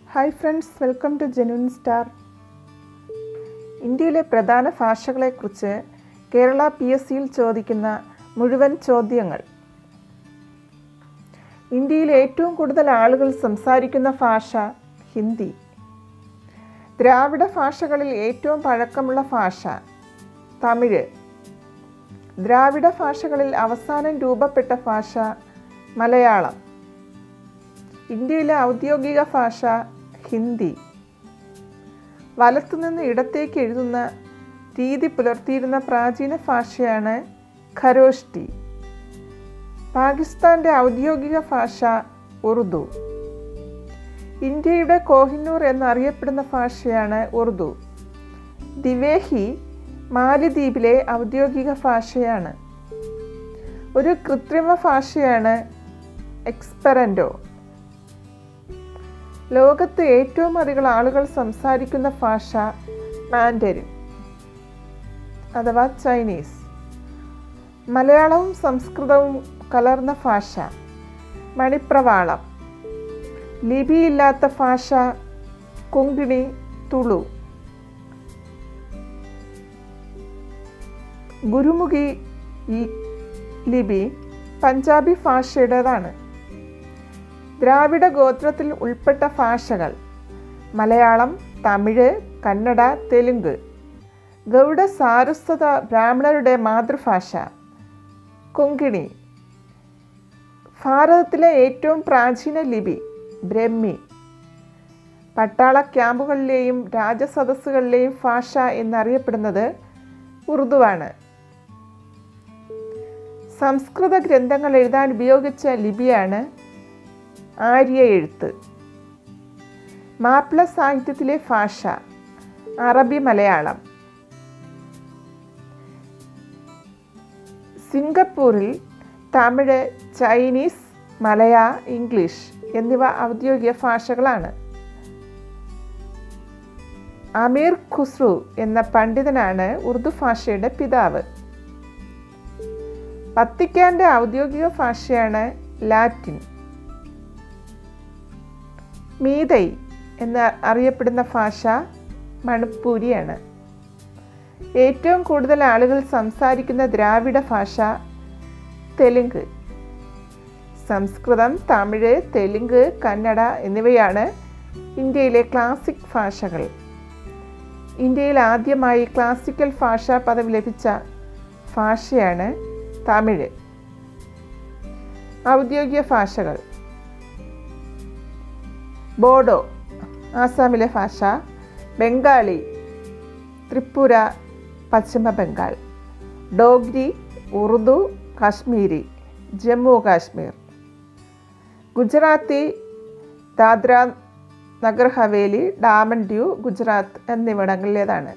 hi friends welcome to genuine star ഇന്ത്യയിലെ പ്രധാന ഭാഷകളെക്കുറിച്ച് Kerala P S സിയിൽ ചോദിക്കുന്ന മുഴുവൻ ചോദ്യങ്ങൾ ഇന്ത്യയിൽ ഏറ്റവും കൂടുതൽ ആളുകൾ സംസാരിക്കുന്ന ഭാഷ ഹിന്ദി ദ്രാവിഡ ഭാഷകളിൽ ഏറ്റവും പഴക്കമുള്ള ഭാഷ തമിഴ് ദ്രാവിഡ ഭാഷകളിൽ അവസാനം രൂപപ്പെട്ട ഭാഷ മലയാളം ഇന്ത്യയിലെ ഔദ്യോഗിക ഭാഷ ഹിന്ദി വലത്തുനിന്ന് ഇടത്തേക്ക് എഴുതുന്ന രീതി പുലർത്തിയിരുന്ന പ്രാചീന ഭാഷയാണ് ഖരോഷ്ടി പാകിസ്ഥാൻ്റെ ഔദ്യോഗിക ഭാഷ ഉറുദു ഇന്ത്യയുടെ കോഹിന്നൂർ എന്നറിയപ്പെടുന്ന ഭാഷയാണ് ഉറുദു ദിവേഹി മാലിദ്വീപിലെ ഔദ്യോഗിക ഭാഷയാണ് ഒരു കൃത്രിമ ഭാഷയാണ് എക്സ്പെറൻറ്റോ ലോകത്ത് ഏറ്റവും അധികം ആളുകൾ സംസാരിക്കുന്ന ഭാഷ മാൻഡരിൻ അഥവാ ചൈനീസ് മലയാളവും സംസ്കൃതവും കലർന്ന ഭാഷ മണിപ്രവാളം ലിപിയില്ലാത്ത ഭാഷ കൊങ്കിണി തുളു ഗുരുമുഖി ലിപി പഞ്ചാബി ഭാഷയുടേതാണ് ദ്രാവിഡ ഗോത്രത്തിൽ ഉൾപ്പെട്ട ഭാഷകൾ മലയാളം തമിഴ് കന്നഡ തെലുങ്ക് ഗൗഡ സാരസ്വത ബ്രാഹ്മണരുടെ മാതൃഭാഷ കൊങ്കിണി ഭാരതത്തിലെ ഏറ്റവും പ്രാചീന ലിപി ബ്രഹ്മി പട്ടാള ക്യാമ്പുകളിലെയും രാജസദസ്സുകളിലെയും ഭാഷ എന്നറിയപ്പെടുന്നത് ഉറുദുവാണ് സംസ്കൃത ഗ്രന്ഥങ്ങൾ എഴുതാൻ ഉപയോഗിച്ച ലിപിയാണ് ആര്യ എഴുത്ത് മാപ്പിള സാഹിത്യത്തിലെ ഭാഷ അറബി മലയാളം സിംഗപ്പൂരിൽ തമിഴ് ചൈനീസ് മലയ ഇംഗ്ലീഷ് എന്നിവ ഔദ്യോഗിക ഭാഷകളാണ് അമീർ ഖുസ്രു എന്ന പണ്ഡിതനാണ് ഉറുദു ഭാഷയുടെ പിതാവ് വത്തിക്കാൻ്റെ ഔദ്യോഗിക ഭാഷയാണ് ലാറ്റിൻ മീതൈ എന്ന് അറിയപ്പെടുന്ന ഭാഷ മണിപ്പൂരിയാണ് ഏറ്റവും കൂടുതൽ ആളുകൾ സംസാരിക്കുന്ന ദ്രാവിഡ ഭാഷ തെലുങ്ക് സംസ്കൃതം തമിഴ് തെലുങ്ക് കന്നഡ എന്നിവയാണ് ഇന്ത്യയിലെ ക്ലാസിക് ഭാഷകൾ ഇന്ത്യയിൽ ആദ്യമായി ക്ലാസിക്കൽ ഭാഷാ പദവി ലഭിച്ച ഭാഷയാണ് തമിഴ് ഔദ്യോഗിക ഭാഷകൾ ബോഡോ ആസാമിലെ ഭാഷ ബംഗാളി ത്രിപുര പശ്ചിമ ബംഗാൾ ഡോഗ്രി ഉറുദു കാശ്മീരി ജമ്മു കാശ്മീർ ഗുജറാത്തി ദാദ്ര നഗർ ഹവേലി ഡാമൻ ഡ്യൂ ഗുജറാത്ത് എന്നിവിടങ്ങളിലേതാണ്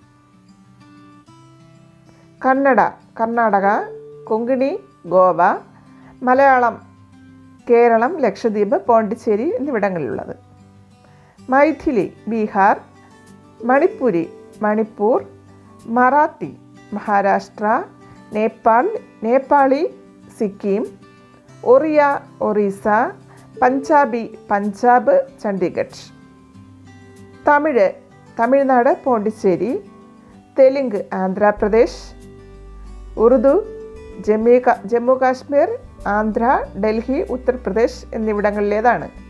കന്നഡ കർണാടക കൊങ്കിണി ഗോവ മലയാളം കേരളം ലക്ഷദ്വീപ് പോണ്ടിച്ചേരി എന്നിവിടങ്ങളിലുള്ളത് മൈഥിലി ബീഹാർ മണിപ്പുരി മണിപ്പൂർ മറാത്തി മഹാരാഷ്ട്ര നേപ്പാൾ നേപ്പാളി സിക്കിം ഒറിയ ഒറീസ പഞ്ചാബി പഞ്ചാബ് ചണ്ഡീഗഡ് തമിഴ് തമിഴ്നാട് പോണ്ടിച്ചേരി തെലുങ്ക് ആന്ധ്രാപ്രദേശ് ഉറുദു ജമ്മു ജമ്മു കാശ്മീർ ആന്ധ്ര ഡൽഹി ഉത്തർപ്രദേശ് എന്നിവിടങ്ങളിലേതാണ്